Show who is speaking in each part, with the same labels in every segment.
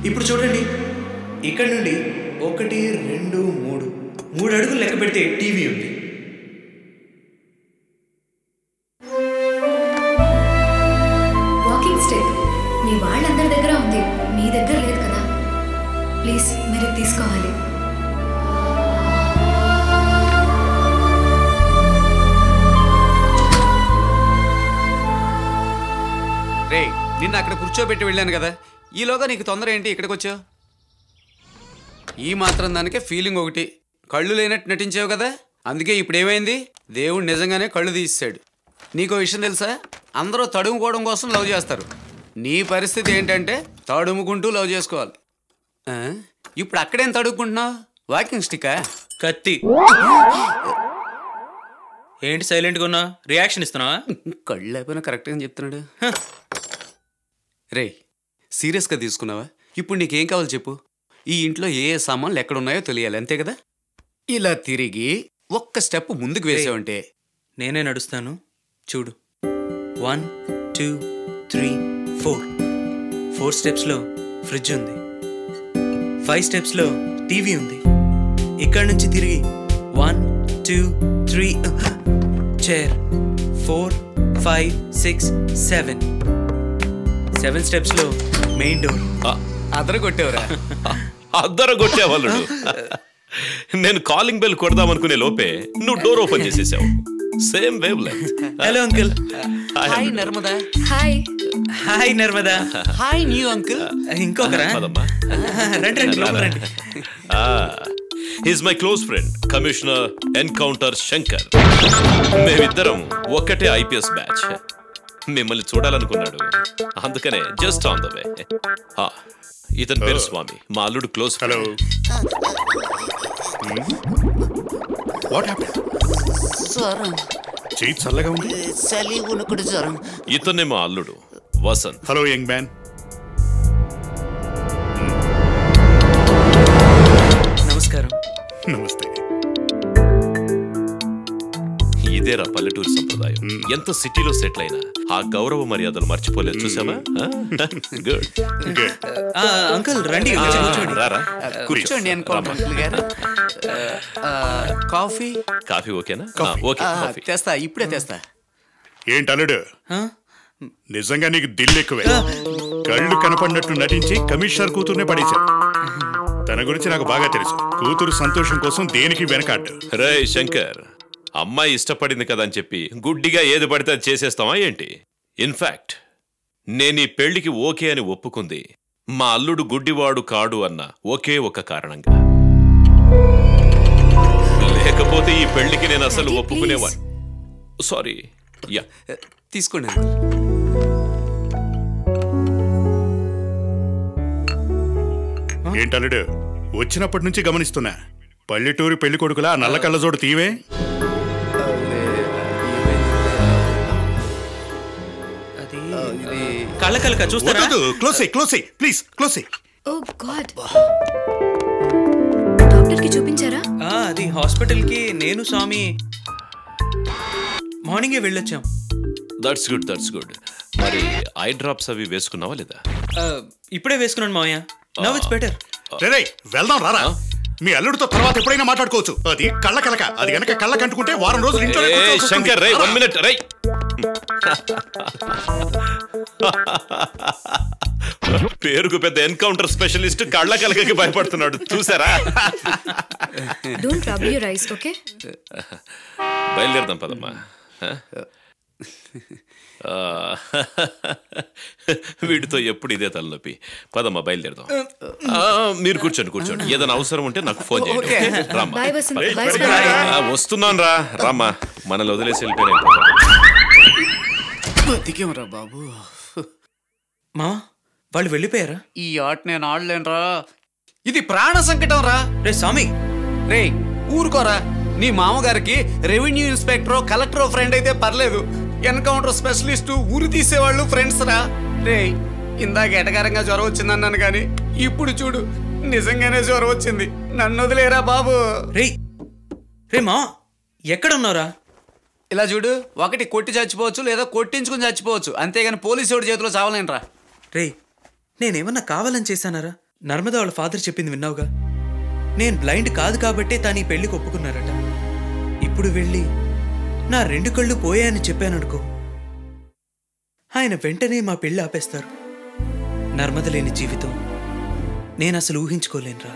Speaker 1: ఇప్పుడు చూడండి ఇక్కడ నుండి ఒకటి రెండు మూడు మూడు అడుగులు లెక్క పెడితే టీవీ ఉంది
Speaker 2: వాకింగ్ స్టిక్ మీ వాళ్ళందరి దగ్గర ఉంది మీ దగ్గర లేదు కదా ప్లీజ్ మీరు ఇది తీసుకోవాలి
Speaker 3: రే నిన్న అక్కడ కూర్చోబెట్టి వెళ్ళాను కదా ఈలోగా నీకు తొందర ఏంటి ఇక్కడికి వచ్చావు ఈ మాత్రం దానికే ఫీలింగ్ ఒకటి కళ్ళు లేనట్టు నటించావు కదా అందుకే ఇప్పుడు ఏమైంది దేవుడు నిజంగానే కళ్ళు తీసాడు నీకో విషయం తెలుసా అందరూ తడుముకోవడం కోసం లవ్ చేస్తారు నీ పరిస్థితి ఏంటంటే తడుముకుంటూ లవ్ చేసుకోవాలి ఆ? ఇప్పుడు అక్కడేం తడుముకుంటున్నావు వాకింగ్ స్టికా
Speaker 1: కత్తి ఏంటి సైలెంట్గా ఉన్నా రియాక్షన్ ఇస్తున్నావా
Speaker 3: కళ్ళు లేకపోయినా కరెక్ట్గా చెప్తున్నాడు రే సీరియస్గా తీసుకున్నావా ఇప్పుడు నీకేం కావాలి చెప్పు ఈ ఇంట్లో ఏ ఏ సామాన్లు ఎక్కడున్నాయో తెలియాలి అంతే కదా ఇలా తిరిగి ఒక్క స్టెప్ ముందుకు వేసావంటే
Speaker 1: నేనే నడుస్తాను చూడు one two three four four స్టెప్స్లో ఫ్రిడ్జ్ ఉంది ఫైవ్ స్టెప్స్లో టీవీ ఉంది ఇక్కడ నుంచి తిరిగి one two three chair four five six seven seven స్టెప్స్లో మెయిన్ డోర్
Speaker 3: అదర కొట్టేవరా
Speaker 4: అద్దర కొట్టేవాళ్ళు నేను కాలింగ్ బెల్ కొడదామనుకునే లోపే నువ్వు డోర్ ఓపెన్ చేసేసావు same wave length
Speaker 1: hello uncle
Speaker 3: hi Narmada
Speaker 2: hi
Speaker 1: hi Narmada
Speaker 3: hi new uncle
Speaker 1: ఇంకొకరా
Speaker 4: పదమ్మా
Speaker 1: రండి రండి లోపల రండి
Speaker 4: he's my close friend commissioner encounter Shankar మేమిద్దరం ఒక్కటే ఐపీఎస్ బ్యాచ్ మిమ్మల్ని చూడాలనుకున్నాడు అందుకనే జస్ట్ ఆన్ ద వే ఇతని పేరు స్వామి మా అల్లుడు క్లోజ్
Speaker 5: హలో వాట్ హ్యాపెన్
Speaker 3: జ్వరం
Speaker 5: చేయి చల్లగా ఉంది
Speaker 3: చలి ఉనుకుడు జ్వరం
Speaker 4: ఇతనే మా అల్లుడు వసంత్
Speaker 5: హలో యంగ్ మ్యాన్
Speaker 1: నమస్కారం
Speaker 5: నమస్తే
Speaker 4: ఇదేరా పల్లెటూరు సంప్రదాయం ఎంత సిటీలో సెటిల్ అయినా ఆ గౌరవ మర్యాదలు మర్చిపోలేదు చూసావా గుడ్
Speaker 5: గుడ్
Speaker 1: ఆ, అంకుల్ రండి వచ్చి కూర్చోండి
Speaker 4: రారా
Speaker 3: కూర్చోండి అనుకోండి అంకుల్ గారు ఆ, ఆ, కాఫీ
Speaker 4: కాఫీ ఓకేనా ఆ, ఓకే
Speaker 3: ఆ,
Speaker 4: కాఫీ
Speaker 3: తెస్తా ఇప్పుడే తెస్తా
Speaker 5: ఏంటి అల్లుడు
Speaker 1: ఆ?
Speaker 5: నిజంగా నీకు దిల్లు ఎక్కువే కళ్ళు కనపడినట్టు నటించి కమిషనర్ కూతుర్నే పడేశావు తన గురించి నాకు బాగా తెలుసు కూతురు సంతోషం కోసం దేనికి వెనకాడ్డు
Speaker 4: రే శంకర్ అమ్మాయి ఇష్టపడింది కదా అని చెప్పి గుడ్డిగా ఏది పడితే అది చేసేస్తావా ఏంటి ఇన్ఫాక్ట్ నేను ఈ పెళ్లికి ఓకే అని ఒప్పుకుంది మా అల్లుడు గుడ్డివాడు కాడు అన్న ఒకే ఒక కారణంగా లేకపోతే ఈ పెళ్లికి నేను అసలు
Speaker 2: Daddy,
Speaker 4: ఒప్పుకునేవా సారీ యా
Speaker 3: తీసుకోండి అంకుల్
Speaker 5: ఏంటి అల్లుడు వచ్చినప్పటి నుంచి గమనిస్తున్నా పల్లెటూరు పెళ్లి కొడుకులా నల్ల కళ్ళజోడు తీవే
Speaker 1: అది కళ్ళ కలక చూస్తారా
Speaker 5: వద్దు close close please close
Speaker 2: oh god doctor కి చూపించారా
Speaker 1: ఆ, అది హాస్పిటల్ కి నేను స్వామి మార్నింగే వెళ్ళొచ్చాం
Speaker 4: దట్స్ గుడ్ దట్స్ గుడ్ మరి ఐ డ్రాప్స్ అవి వేసుకున్నావా లేదా
Speaker 1: ఆ, ఇప్పుడే వేసుకున్నాను మావయ్య నవ్ ఇట్స్ బెటర్
Speaker 5: రే వెళ్దాం రారా మీ అల్లుడితో తర్వాత ఎప్పుడైనా మాట్లాడుకోవచ్చు అది కళ్ళ కలక అది గనక కళ్ళ కంటుకుంటే వారం రోజులు ఇంట్లోనే
Speaker 4: ఏ
Speaker 5: కూర్చోవాల్సి వస్తుంది.
Speaker 4: శంకర్ రే వన్
Speaker 5: రారా.
Speaker 4: మినిట్ రై పేరుకు పెద్ద ఎన్కౌంటర్ స్పెషలిస్ట్ కళ్ళ కలకకి భయపడుతున్నాడు చూసారా
Speaker 2: don't trouble your eyes okay
Speaker 4: బయలుదేరదాం పదమ్మా ఆ? ఆ, వీటితో ఎప్పుడు ఇదే తలనొప్పి పదమ్మా బయలుదేరదాం ఆ, మీరు కూర్చోండి కూర్చోండి ఏదైనా అవసరం ఉంటే నాకు ఫోన్ చేయండి
Speaker 3: ఓకే.
Speaker 4: ఓకే? రామ్మా
Speaker 2: bye Vasanth bye
Speaker 5: Bye,
Speaker 2: Swami
Speaker 4: ఆ, వస్తున్నాను రా రామ్మా మనల్ని వదిలేసి వెళ్ళిపోయినా
Speaker 3: బతికేమరా బాబు
Speaker 1: మావా వాళ్ళు వెళ్ళిపోయారా
Speaker 3: ఈ ఆట నేను ఆడలేనురా ఇది ప్రాణ సంకటం రా
Speaker 1: రే స్వామి
Speaker 3: రే ఊరుకోరా నీ మామగారికి రెవెన్యూ ఇన్స్పెక్టర్ కలెక్టర్ ఫ్రెండ్ అయితే పర్లేదు ఎన్కౌంటర్ స్పెషలిస్ట్ ఊరు తీసేవాళ్ళు ఫ్రెండ్స్ రా రే ఇందాక ఎటకారంగా జ్వరం వచ్చిందన్నాను కానీ ఇప్పుడు చూడు నిజంగానే జ్వరం వచ్చింది నన్ను వదిలేరా బాబు
Speaker 1: రే రే మా ఎక్కడ ఉన్నారా
Speaker 3: ఇలా చూడు ఒకటి కొట్టి చచ్చిపోవచ్చు లేదా కొట్టించుకుని చచ్చిపోవచ్చు అంతేగాని పోలీసు వాడి చేతిలో చావలేనురా
Speaker 1: రే నేనేమన్నా కావాలని చేశానారా నర్మద వాళ్ళ ఫాదర్ చెప్పింది విన్నావుగా నేను బ్లైండ్ కాదు కాబట్టే తాను ఈ పెళ్లికి ఒప్పుకున్నారట ఇప్పుడు వెళ్ళి నా రెండు కళ్ళు పోయాయని చెప్పాననుకో ఆయన వెంటనే మా పెళ్లి ఆపేస్తారు నర్మద లేని జీవితం నేను అసలు ఊహించుకోలేనురా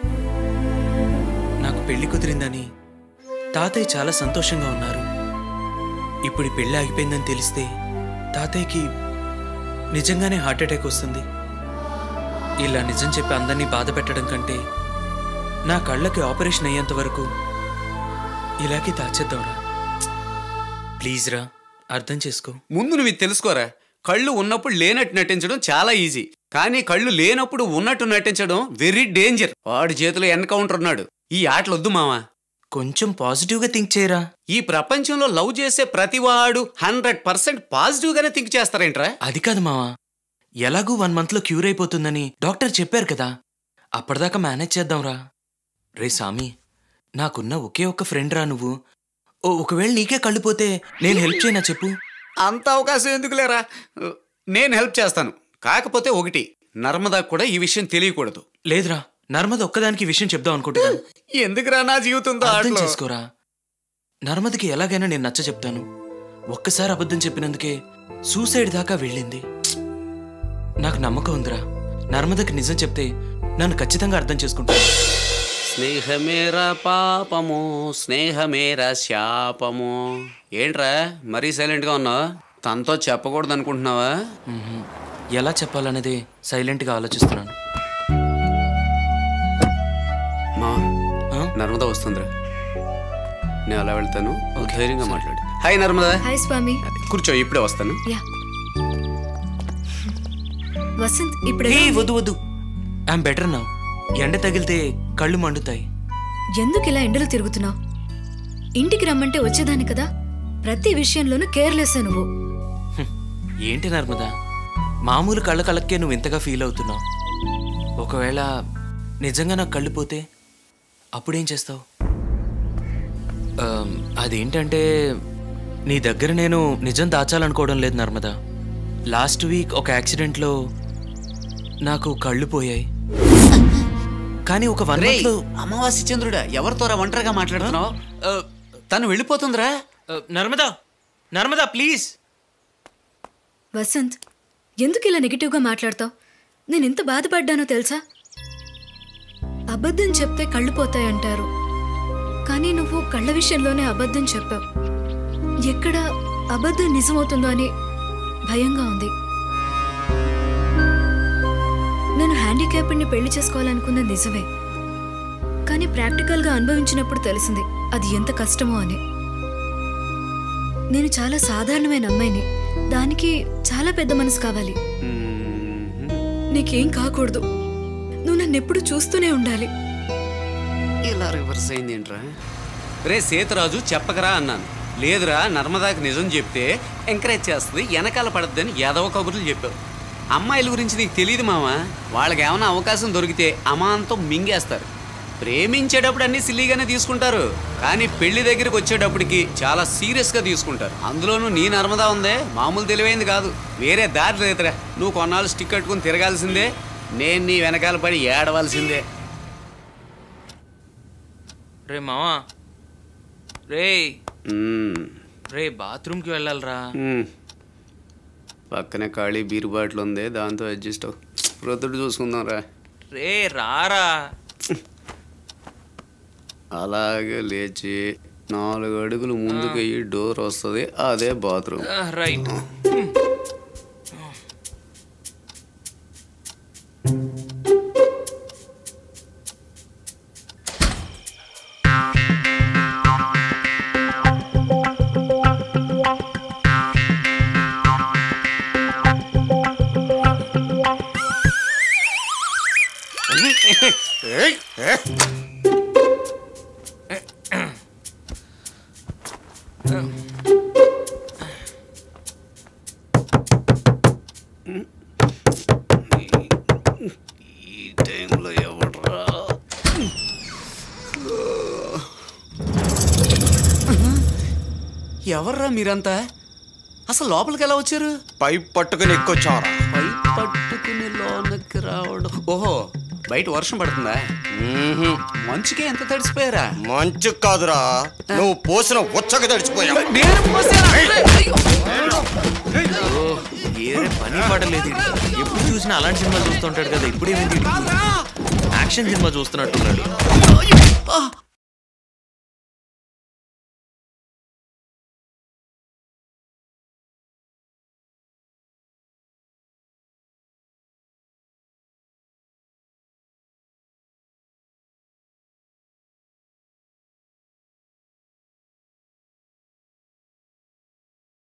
Speaker 1: నాకు పెళ్లి కుదిరిందని తాతయ్య చాలా సంతోషంగా ఉన్నారు ఇప్పుడు ఈ పెళ్లి ఆగిపోయిందని తెలిస్తే తాతయ్యకి నిజంగానే హార్ట్ అటాక్ వస్తుంది ఇలా నిజం చెప్పి అందరినీ బాధ పెట్టడం కంటే నా కళ్ళకి ఆపరేషన్ అయ్యేంత వరకు ఇలాగే దాచేద్దాంరా ప్లీజ్ రా అర్థం చేసుకో
Speaker 3: ముందు నువ్వు ఇది తెలుసుకోరా కళ్ళు ఉన్నప్పుడు లేనట్టు నటించడం చాలా ఈజీ కానీ కళ్ళు లేనప్పుడు ఉన్నట్టు నటించడం వెరీ డేంజర్ వాడి చేతిలో ఎన్కౌంటర్ ఉన్నాడు ఈ ఆటలు వద్దు మావా
Speaker 1: కొంచెం పాజిటివ్గా థింక్ చేయరా
Speaker 3: ఈ ప్రపంచంలో లవ్ చేసే ప్రతివాడు హండ్రెడ్ పర్సెంట్ పాజిటివ్ గానే థింక్ చేస్తారేంట్రా
Speaker 1: అది కాదు మావా ఎలాగూ వన్ మంత్లో క్యూర్ అయిపోతుందని డాక్టర్ చెప్పారు కదా అప్పటిదాకా మేనేజ్ చేద్దాంరా రే సామి నాకున్న ఒకే ఒక్క ఫ్రెండ్ రా నువ్వు ఓ ఒకవేళ నీకే కళ్ళు పోతే నేను హెల్ప్ చేయనా చెప్పు
Speaker 3: అంత అవకాశం ఎందుకు లేరా నేను హెల్ప్ చేస్తాను కాకపోతే ఒకటి నర్మదా కూడా ఈ విషయం తెలియకూడదు
Speaker 1: లేదురా నర్మద ఒక్కదానికి ఈ విషయం చెప్దాం అనుకుంటున్నాను
Speaker 3: ఎందుకురా నా జీవితంతో
Speaker 1: అర్థం
Speaker 3: ఆటలు?
Speaker 1: చేసుకోరా నర్మదకి ఎలాగైనా నేను నచ్చ చెప్తాను ఒక్కసారి అబద్ధం చెప్పినందుకే సూసైడ్ దాకా వెళ్ళింది నాకు నమ్మకం ఉందిరా నర్మదకి నిజం చెప్తే నన్ను ఖచ్చితంగా అర్థం చేసుకుంటాను
Speaker 3: స్నేహమేరా పాపము స్నేహమేరా శాపము ఏంట్రా మరీ సైలెంట్గా ఉన్నావు తనతో చెప్పకూడదు అనుకుంటున్నావా
Speaker 1: మ్మ్హ. ఎలా చెప్పాలనేది సైలెంట్గా ఆలోచిస్తున్నాను
Speaker 3: మా
Speaker 1: ఆ?
Speaker 3: నర్మదా వస్తుందిరా నేను అలా వెళ్తాను ధైర్యంగా మాట్లాడు హాయ్ నర్మదా
Speaker 2: హాయ్ స్వామి
Speaker 3: కూర్చో ఇప్పుడే వస్తాను
Speaker 2: యా వసంత్ ఇప్పుడు
Speaker 1: ఏ
Speaker 2: ఎలా ఉంది?
Speaker 1: వద్దు వద్దు ఐఎమ్ బెటర్ నా ఎండ తగిలితే కళ్ళు మండుతాయి
Speaker 2: ఎందుకు ఇలా ఎండలు తిరుగుతున్నావు ఇంటికి రమ్మంటే వచ్చేదాన్ని కదా ప్రతి విషయంలోనూ కేర్లెస్ నువ్వు
Speaker 1: హ్మ్. ఏంటి నర్మదా మామూలు కళ్ళ కళ్ళకే నువ్వు ఇంతగా ఫీల్ అవుతున్నావు ఒకవేళ నిజంగా నాకు కళ్ళు పోతే అప్పుడేం చేస్తావు ఆమ్, అదేంటంటే నీ దగ్గర నేను నిజం దాచాలనుకోవడం లేదు నర్మదా లాస్ట్ వీక్ ఒక యాక్సిడెంట్లో నాకు కళ్ళు పోయాయి కానీ ఒక వన్
Speaker 3: రేయ్,
Speaker 1: మంత్లో
Speaker 3: అమావాస్య చంద్రుడా ఎవరితోరా ఒంటరిగా మాట్లాడుతున్నావు ఆ, తను వెళ్ళిపోతుందిరా
Speaker 1: ఆ, నర్మదా నర్మదా ప్లీజ్
Speaker 2: వసంత్ ఎందుకు ఇలా నెగిటివ్గా మాట్లాడతావు నేను ఎంత బాధపడ్డానో తెలుసా అబద్ధం చెప్తే కళ్ళు పోతాయంటారు కానీ నువ్వు కళ్ళ విషయంలోనే అబద్ధం చెప్పావు ఎక్కడ అబద్ధం నిజమవుతుందో అని భయంగా ఉంది నేను హ్యాండిక్యాప్డ్ని పెళ్లి చేసుకోవాలనుకున్న నిజమే కానీ ప్రాక్టికల్గా అనుభవించినప్పుడు తెలిసింది అది ఎంత కష్టమో అని నేను చాలా సాధారణమైన అమ్మాయిని దానికి చాలా పెద్ద మనసు కావాలి నీకేం కాకూడదు నువ్వు నన్ను ఎప్పుడు చూస్తూనే ఉండాలి
Speaker 3: ఇలా రివర్స్ అయింది ఏంట్రా రే సీతరాజు చెప్పకరా అన్నాను లేదురా నర్మదాకి నిజం చెప్తే ఎంకరేజ్ చేస్తుంది వెనకాల పడద్దని ఏదవ కబుర్లు చెప్పావు అమ్మాయిల గురించి నీకు తెలియదు మావా వాళ్ళకి ఏమైనా అవకాశం దొరికితే అమాంతం మింగేస్తారు ప్రేమించేటప్పుడు అన్ని సిల్లీగానే తీసుకుంటారు కానీ పెళ్లి దగ్గరికి వచ్చేటప్పటికి చాలా సీరియస్గా తీసుకుంటారు అందులోనూ నీ నర్మదా ఉందే మామూలు తెలివైంది కాదు వేరే దారి లేదురా నువ్వు కొన్నాళ్ళు స్టిక్ కట్టుకుని తిరగాల్సిందే నేను నీ వెనకాల పడి ఏడవలసిందే
Speaker 1: రే మావా రే
Speaker 3: మ్మ్.
Speaker 1: రే బాత్రూమ్కి వెళ్ళాలిరా
Speaker 3: మ్మ్. పక్కనే ఖాళీ బీరు బాటిల్ ఉంది దాంతో అడ్జస్ట్ అవ్వు ప్రొద్దుడు చూసుకుందాం రా
Speaker 1: రే రారా
Speaker 3: అలాగే లేచి నాలుగు అడుగులు ముందుకు అయ్యి డోర్ వస్తుంది అదే బాత్రూమ్
Speaker 1: ఆ, రైట్
Speaker 3: ఈ టైంలో ఎవడరా ఎవర్రా మీరంతా అసలు లోపలికి ఎలా వచ్చారు
Speaker 6: పైప్ పట్టుకుని ఎక్కొచ్చారా
Speaker 3: పైప్ పట్టుకుని లోనకి రావడం ఓహో బయట వర్షం పడుతుందా మంచుకే ఎంత తడిసిపోయారా
Speaker 6: మంచు కాదురా నువ్వు పోసిన ఉచ్చక తడిచిపోయావు
Speaker 3: నేను పోసానా? అయ్యో.
Speaker 1: ఏరే పని పడలేదు ఎప్పుడు చూసినా అలాంటి సినిమా చూస్తుంటాడు కదా ఇప్పుడు ఏమైంది యాక్షన్ సినిమా చూస్తున్నట్టున్నాడు
Speaker 3: ఆ,